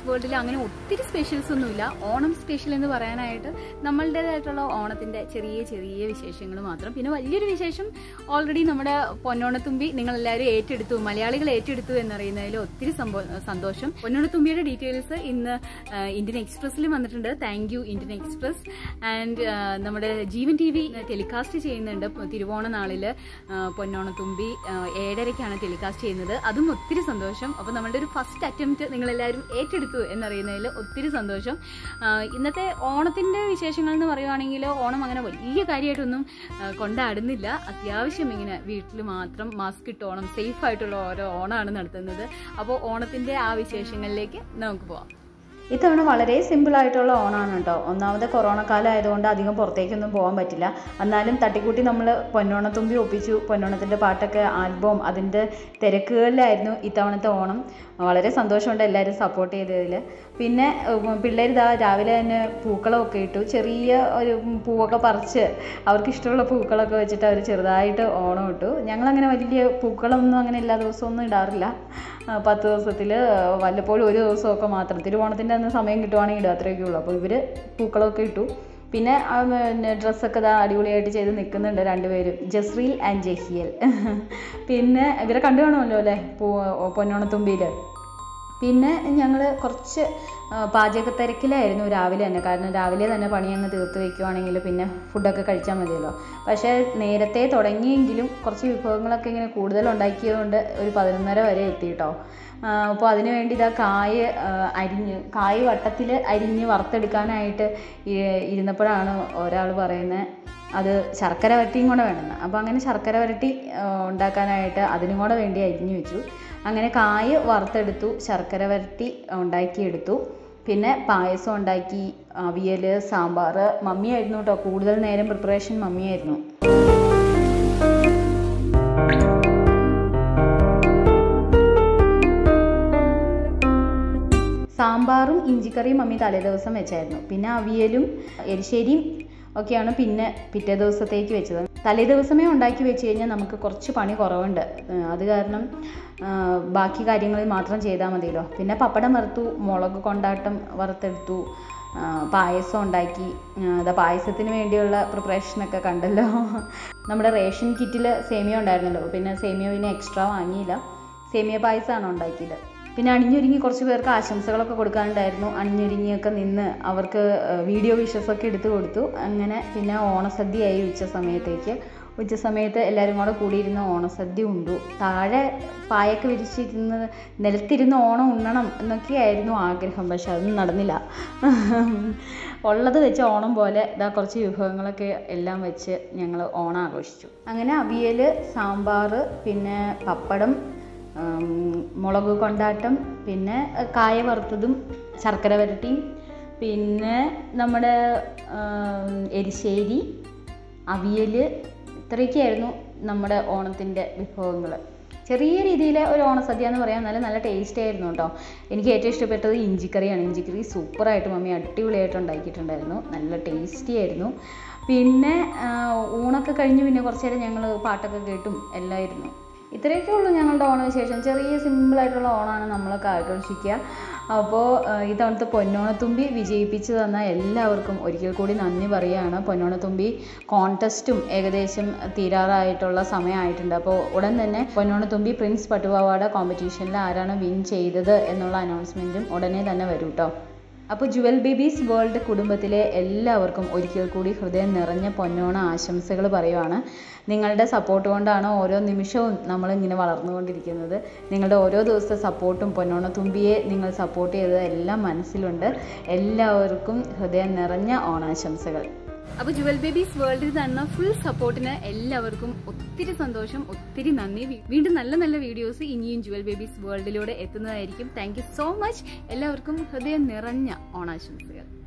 വേൾഡിൽ അങ്ങനെ ഒത്തിരി സ്പെഷ്യൽസ് ഒന്നുമില്ല ഓണം സ്പെഷ്യൽ എന്ന് പറയാനായിട്ട് നമ്മളുടേതായിട്ടുള്ള ഓണത്തിന്റെ ചെറിയ ചെറിയ വിശേഷങ്ങൾ മാത്രം പിന്നെ വലിയൊരു വിശേഷം ഓൾറെഡി നമ്മുടെ പൊന്നോണത്തുമ്പി നിങ്ങൾ എല്ലാവരും ഏറ്റെടുത്തു മലയാളികൾ ഏറ്റെടുത്തു എന്നറിയുന്നതിൽ ഒത്തിരി സംഭവ- സന്തോഷം പൊന്നോണത്തുമ്പിയുടെ ഡീറ്റെയിൽസ് ഇന്ന് ആ, ഇന്ത്യൻ എക്സ്പ്രസിൽ വന്നിട്ടുണ്ട് thank you Indian express and നമ്മുടെ ജീവൻ ടി വി ടെലികാസ്റ്റ് ചെയ്യുന്നുണ്ട് പൊ- തിരുവോണ നാളില് ആ, പൊന്നോണത്തുമ്പി ആ, ഏഴരയ്ക്കാണ് ടെലികാസ്റ്റ് ചെയ്യുന്നത് അതും ഒത്തിരി സന്തോഷം അപ്പോൾ നമ്മളുടെ ഒരു ഫസ്റ്റ് അറ്റംപ്റ്റ് നിങ്ങൾ എല്ലാവരും ഏറ്റെടുത്തു എന്നറിയുന്നതിൽ ഒത്തിരി സന്തോഷം ആ, ഇന്നത്തെ ഓണത്തിന്റെ വിശേഷങ്ങൾ എന്ന് പറയുവാണെങ്കിൽ ഓണം അങ്ങനെ വലിയ കാര്യമായിട്ടൊന്നും ആ, കൊണ്ടാടുന്നില്ല അത്യാവശ്യം ഇങ്ങനെ വീട്ടിൽ മാത്രം മാസ്ക് ഇട്ട് ഓണം സേഫ് ആയിട്ടുള്ള ഓരോ ഓണമാണ് നടത്തുന്നത് അപ്പോൾ ഓണത്തിന്റെ ആ വിശേഷങ്ങളിലേക്ക് നമുക്ക് പോവാം ഇത്തവണ വളരെ സിമ്പിൾ ആയിട്ടുള്ള ഓണാണ് കേട്ടോ ഒന്നാമത് കൊറോണ കാലം ആയതുകൊണ്ട് അധികം പുറത്തേക്കൊന്നും പോകാൻ പറ്റില്ല എന്നാലും തട്ടിക്കൂട്ടി നമ്മൾ പൊന്നോണത്തുമ്പി ഒപ്പിച്ചു പൊന്നോണത്തിൻ്റെ പാട്ടൊക്കെ ആൽബം അതിൻ്റെ തിരക്കുകളിലായിരുന്നു ഇത്തവണത്തെ ഓണം വളരെ സന്തോഷമുണ്ട് എല്ലാവരും സപ്പോർട്ട് ചെയ്തതിൽ പിന്നെ പിള്ളേർ ഇതാ രാവിലെ തന്നെ പൂക്കളമൊക്കെ ഇട്ടു ചെറിയ ഒരു പൂവൊക്കെ പറിച്ച് അവർക്ക് ഇഷ്ടമുള്ള പൂക്കളൊക്കെ വെച്ചിട്ട് അവർ ചെറുതായിട്ട് ഓണം ഇട്ടു ഞങ്ങളങ്ങനെ വലിയ പൂക്കളൊന്നും അങ്ങനെ എല്ലാ ദിവസവും ഒന്നും ഇടാറില്ല ആ, പത്ത് ദിവസത്തിൽ വല്ലപ്പോഴും ഒരു ദിവസമൊക്കെ മാത്രം തിരുവോണത്തിൻ്റെ അന്ന് സമയം കിട്ടുവാണെങ്കിൽ ഇടുക അത്രയൊക്കെ ഉള്ളൂ അപ്പോൾ ഇവർ പൂക്കളമൊക്കെ ഇട്ടു പിന്നെ ആ, പിന്നെ ഡ്രസ്സൊക്കെ ഇതാ അടിപൊളിയായിട്ട് ചെയ്ത് നിൽക്കുന്നുണ്ട് രണ്ടുപേരും ജസ്രീൽ ആൻഡ് ജഹിയൽ പിന്നെ ഇവരെ കണ്ടു കാണുമല്ലോ അല്ലേ പൂ പൊന്നോണത്തുമ്പിയിൽ പിന്നെ ഞങ്ങൾ കുറച്ച് ആ, പാചക തിരക്കിലായിരുന്നു രാവിലെ തന്നെ കാരണം രാവിലെ തന്നെ പണി അങ്ങ് തീർത്ത് വെക്കുവാണെങ്കിൽ പിന്നെ ഫുഡൊക്കെ കഴിച്ചാൽ മതിയല്ലോ പക്ഷേ നേരത്തെ തുടങ്ങിയെങ്കിലും കുറച്ച് വിഭവങ്ങളൊക്കെ ഇങ്ങനെ കൂടുതൽ ഉണ്ടാക്കിയതുകൊണ്ട് ഒരു പതിനൊന്നര വരെ എത്തി കേട്ടോ അപ്പോൾ അതിന് വേണ്ടി ഇതാ കായ് ആ, അരിഞ്ഞ് കായ് വട്ടത്തിൽ അരിഞ്ഞ് വറുത്തെടുക്കാനായിട്ട് ഇ- ഇരുന്നപ്പോഴാണ് ഒരാൾ പറയുന്നത് അത് ശർക്കര വരട്ടിയും കൂടെ വേണമെന്ന് അപ്പോൾ അങ്ങനെ ശർക്കര വരട്ടി ആ, ഉണ്ടാക്കാനായിട്ട് അതിനും കൂടെ വേണ്ടി അരിഞ്ഞു വെച്ചു അങ്ങനെ കായ് വറുത്തെടുത്തു ശർക്കര വരട്ടി ഉണ്ടാക്കിയെടുത്തു പിന്നെ പായസം ഉണ്ടാക്കി അവിയൽ സാമ്പാർ മമ്മിയായിരുന്നു കേട്ടോ കൂടുതൽ നേരം പ്രിപ്പറേഷൻ മമ്മിയായിരുന്നു സാമ്പാറും ഇഞ്ചിക്കറിയും മമ്മി തലേദിവസം വെച്ചായിരുന്നു പിന്നെ അവിയലും എരിശ്ശേരിയും ഒക്കെയാണ് പിന്നെ പിറ്റേ ദിവസത്തേക്ക് വെച്ചത് തലേ ദിവസമേ ഉണ്ടാക്കി വെച്ച് കഴിഞ്ഞാൽ നമുക്ക് കുറച്ച് പണി കുറവുണ്ട് ഏഹ് അത് കാരണം ആ, ബാക്കി കാര്യങ്ങളിൽ മാത്രം ചെയ്താൽ മതിയല്ലോ പിന്നെ പപ്പടം വറുത്തു മുളക് കൊണ്ടാട്ടം വറുത്തെടുത്തു ആ, പായസം ഉണ്ടാക്കി ആ, അതാ പായസത്തിന് വേണ്ടിയുള്ള പ്രിപ്പറേഷനൊക്കെ കണ്ടല്ലോ നമ്മുടെ റേഷൻ കിറ്റിൽ സേമിയ ഉണ്ടായിരുന്നല്ലോ പിന്നെ സേമിയ പിന്നെ എക്സ്ട്രാ വാങ്ങിയില്ല സേമിയ പായസമാണ് ഉണ്ടാക്കിയത് പിന്നെ അണിഞ്ഞൊരുങ്ങി കുറച്ച് പേർക്ക് ആശംസകളൊക്കെ കൊടുക്കാനുണ്ടായിരുന്നു അണിഞ്ഞൊരുങ്ങിയൊക്കെ നിന്ന് അവർക്ക് വീഡിയോ വിഷസ് ഒക്കെ എടുത്തു കൊടുത്തു അങ്ങനെ പിന്നെ ഓണസദ്യയായി ഉച്ച സമയത്തേക്ക് ഉച്ച സമയത്ത് എല്ലാവരും കൂടെ കൂടിയിരുന്ന് ഓണസദ്യ ഉണ്ടു താഴെ പായൊക്കെ വിരിച്ചിരുന്ന് നിലത്തിരുന്ന് ഓണം ഉണ്ണണം എന്നൊക്കെയായിരുന്നു ആഗ്രഹം പക്ഷെ അതൊന്നും നടന്നില്ല ഉള്ളത് വെച്ച് ഓണം പോലെ ഇതാ കുറച്ച് വിഭവങ്ങളൊക്കെ എല്ലാം വെച്ച് ഞങ്ങൾ ഓണം ആഘോഷിച്ചു അങ്ങനെ അവിയൽ സാമ്പാർ പിന്നെ പപ്പടം ഉം, മുളക് കൊണ്ടാട്ടം പിന്നെ അഹ് കായ വറുത്തതും ശർക്കര വരട്ടിയും പിന്നെ നമ്മുടെ ഉം, എരിശ്ശേരി അവിയൽ ഇത്രയൊക്കെയായിരുന്നു നമ്മുടെ ഓണത്തിൻ്റെ വിഭവങ്ങൾ ചെറിയ രീതിയിൽ ഒരു ഓണസദ്യ എന്ന് പറയാം നല്ല നല്ല ടേസ്റ്റ് ആയിരുന്നു കേട്ടോ എനിക്ക് ഏറ്റവും ഇഷ്ടപ്പെട്ടത് ഇഞ്ചിക്കറിയാണ് ഇഞ്ചിക്കറി സൂപ്പറായിട്ട് മമ്മി അടിപൊളിയായിട്ട് ഉണ്ടാക്കിയിട്ടുണ്ടായിരുന്നു നല്ല ടേസ്റ്റി ആയിരുന്നു പിന്നെ ആ, ഊണൊക്കെ കഴിഞ്ഞ് പിന്നെ കുറച്ച് നേരം ഞങ്ങൾ പാട്ടൊക്കെ കേട്ടും എല്ലായിരുന്നു ഇത്രയൊക്കെ ഉള്ളൂ ഞങ്ങളുടെ ഓണവിശേഷം ചെറിയ സിമ്പിളായിട്ടുള്ള ഓണമാണ് നമ്മളൊക്കെ ആഘോഷിക്കുക അപ്പോൾ ഇത്തവണത്തെ പൊന്നോണത്തുമ്പി വിജയിപ്പിച്ചു തന്ന എല്ലാവർക്കും ഒരിക്കൽ കൂടി നന്ദി പറയുകയാണ് പൊന്നോണത്തുമ്പി കോൺടെസ്റ്റും ഏകദേശം തീരാറായിട്ടുള്ള സമയമായിട്ടുണ്ട് അപ്പോൾ ഉടൻ തന്നെ പൊന്നോണത്തുമ്പി പ്രിൻസ് പട്ടുപാവാട കോമ്പറ്റീഷനിൽ ആരാണ് വിൻ ചെയ്തത് എന്നുള്ള അനൗൺസ്മെൻറ്റും ഉടനെ തന്നെ വരും കേട്ടോ അപ്പോൾ ജുവൽ ബേബീസ് വേൾഡ് കുടുംബത്തിലെ എല്ലാവർക്കും ഒരിക്കൽ കൂടി ഹൃദയം നിറഞ്ഞ പൊന്നോണ ആശംസകൾ പറയുവാണ് നിങ്ങളുടെ സപ്പോർട്ട് കൊണ്ടാണ് ഓരോ നിമിഷവും നമ്മളിങ്ങനെ വളർന്നുകൊണ്ടിരിക്കുന്നത് നിങ്ങളുടെ ഓരോ ദിവസത്തെ സപ്പോർട്ടും പൊന്നോണ തുമ്പിയെ നിങ്ങൾ സപ്പോർട്ട് ചെയ്തത് എല്ലാം മനസ്സിലുണ്ട് എല്ലാവർക്കും ഹൃദയം നിറഞ്ഞ ഓണാശംസകൾ അപ്പൊ ജുവൽ ബേബീസ് വേൾഡിൽ തന്ന ഫുൾ സപ്പോർട്ടിന് എല്ലാവർക്കും ഒത്തിരി സന്തോഷം ഒത്തിരി നന്ദി വീ- വീണ്ടും നല്ല നല്ല വീഡിയോസ് ഇനിയും ജുവൽ ബേബീസ് വേൾഡിലൂടെ എത്തുന്നതായിരിക്കും താങ്ക് യു സോ മച്ച് എല്ലാവർക്കും ഹൃദയം നിറഞ്ഞ ഓണാശംസകൾ